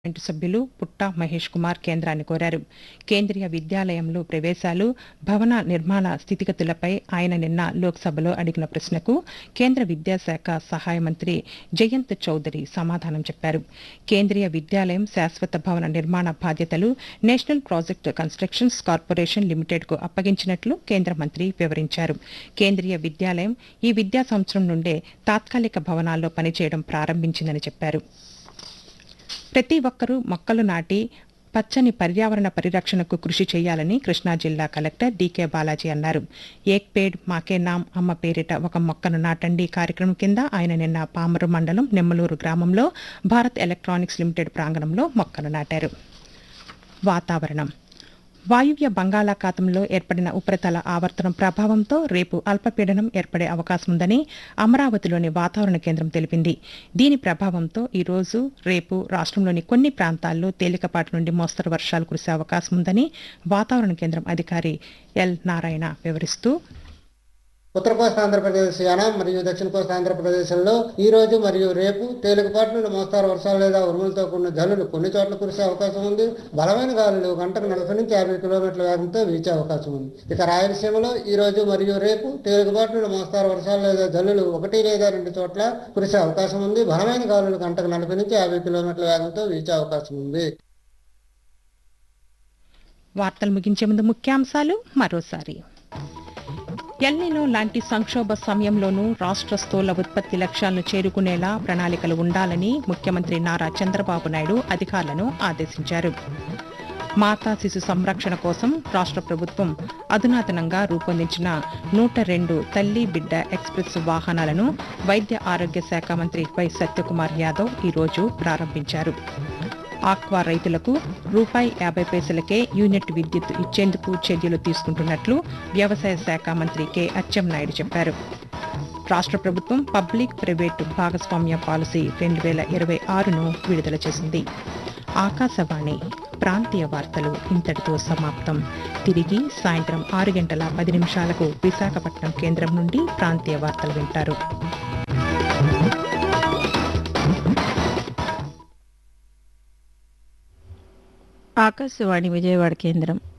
parliament సభ్యులు పుట్టా మహేష్ కుమార్ కేంద్రాన్ని కోరారు కేంద్రీయ విద్యాలయంలో ప్రవేశాలు భవన నిర్మాణ స్థితిగతులపై ఆయన నిన్న లోక్సభలో అడిగిన ప్రశ్నకు కేంద్ర విద్యాశాఖ సహాయ మంత్రి జయంత్ చౌదరి సమాధానం చెప్పారు కేంద్రీయ విద్యాలయం శాశ్వత భవన నిర్మాణ బాధ్యతలు నేషనల్ ప్రాజెక్ట్ కన్స్ట్రక్షన్స్ కార్పొరేషన్ లిమిటెడ్కు అప్పగించినట్లు కేంద్ర మంత్రి వివరించారు కేంద్రీయ విద్యాలయం ఈ విద్యా సంవత్సరం నుండే తాత్కాలిక భవనాల్లో పనిచేయడం ప్రారంభించిందని చెప్పారు ప్రతి ఒక్కరూ మొక్కలు నాటి పచ్చని పర్యావరణ పరిరక్షణకు కృషి చేయాలని కృష్ణా జిల్లా కలెక్టర్ డీకే బాలాజీ అన్నారు ఏక్ పేడ్ మాకే నామ్ అమ్మ పేరిట ఒక మొక్కను నాటండి కార్యక్రమం కింద ఆయన నిన్న పామరు మండలం నెమ్మలూరు గ్రామంలో భారత్ ఎలక్ట్రానిక్స్ లిమిటెడ్ ప్రాంగణంలో మొక్కను నాటారు వాతావరణం వాయువ్య బంగాళాఖాతంలో ఏర్పడిన ఉపరితల ఆవర్తనం ప్రభావంతో రేపు అల్పపీడనం ఏర్పడే అవకాశం ఉందని అమరావతిలోని వాతావరణ కేంద్రం తెలిపింది దీని ప్రభావంతో ఈ రోజు రేపు రాష్ట్రంలోని కొన్ని ప్రాంతాల్లో తేలికపాటి నుండి మోస్తరు వర్షాలు కురిసే అవకాశం ఉందని వాతావరణ కేంద్రం అధికారి ఎల్ నారాయణ వివరిస్తూ ఉత్తర కోస్తా ఆంధ్రప్రదేశ్ యానాం మరియు దక్షిణ కోస్తా ఆంధ్రప్రదేశ్లో ఈ రోజు మరియు రేపు తేలికపాటి నుండి మోస్తారు వర్షాలు లేదా ఉరుములతో కూడిన జల్లులు కొన్ని చోట్ల కురిసే అవకాశం ఉంది బలమైన గాలులు గంటకు నలభై నుంచి యాభై కిలోమీటర్ల వేగంతో వీచే అవకాశం ఉంది ఇక రాయలసీమలో ఈ రోజు మరియు రేపు తేలికపాటి నుండి మోస్తారు వర్షాలు లేదా జల్లులు ఒకటి లేదా రెండు చోట్ల కురిసే అవకాశం ఉంది బలమైన గాలులు గంటకు నలభై నుంచి యాభై కిలోమీటర్ల వేగంతో వీచే అవకాశం ఉంది వార్తలు ముగించే ముందు ముఖ్యాంశాలు మరోసారి ఎల్నిలో లాంటి సంక్షోభ సమయంలోనూ రాష్ట్ర స్థూల ఉత్పత్తి లక్ష్యాలను చేరుకునేలా ప్రణాళికలు ఉండాలని ముఖ్యమంత్రి నారా చంద్రబాబు నాయుడు అధికారులను ఆదేశించారు మాతా శిశు సంరక్షణ కోసం రాష్ట్ర ప్రభుత్వం అధునాతనంగా రూపొందించిన నూట రెండు తల్లి బిడ్డ ఎక్స్ప్రెస్ వాహనాలను వైద్య ఆరోగ్య శాఖ మంత్రి వై సత్యకుమార్ యాదవ్ ఈరోజు ప్రారంభించారు ఆక్వా రైతులకు రూపాయి యాభై పైసలకే యూనిట్ విద్యుత్ ఇచ్చేందుకు చర్యలు తీసుకుంటున్నట్లు వ్యవసాయ శాఖ మంత్రి కె అచ్చెన్నాయుడు చెప్పారు రాష్ట్ర ప్రభుత్వం పబ్లిక్ ప్రైవేటు భాగస్వామ్య పాలసీ రెండు వేల ఇరవై ఆరును విడుదల చేసింది ఆకాశవాణి ప్రాంతీయ వార్తలు ఇంతటితో సమాప్తం తిరిగి సాయంత్రం ఆరు గంటల పది నిమిషాలకు విశాఖపట్నం కేంద్రం నుండి ప్రాంతీయ వార్తలు వింటారు ఆకాశవాణి విజయవాడ కేంద్రం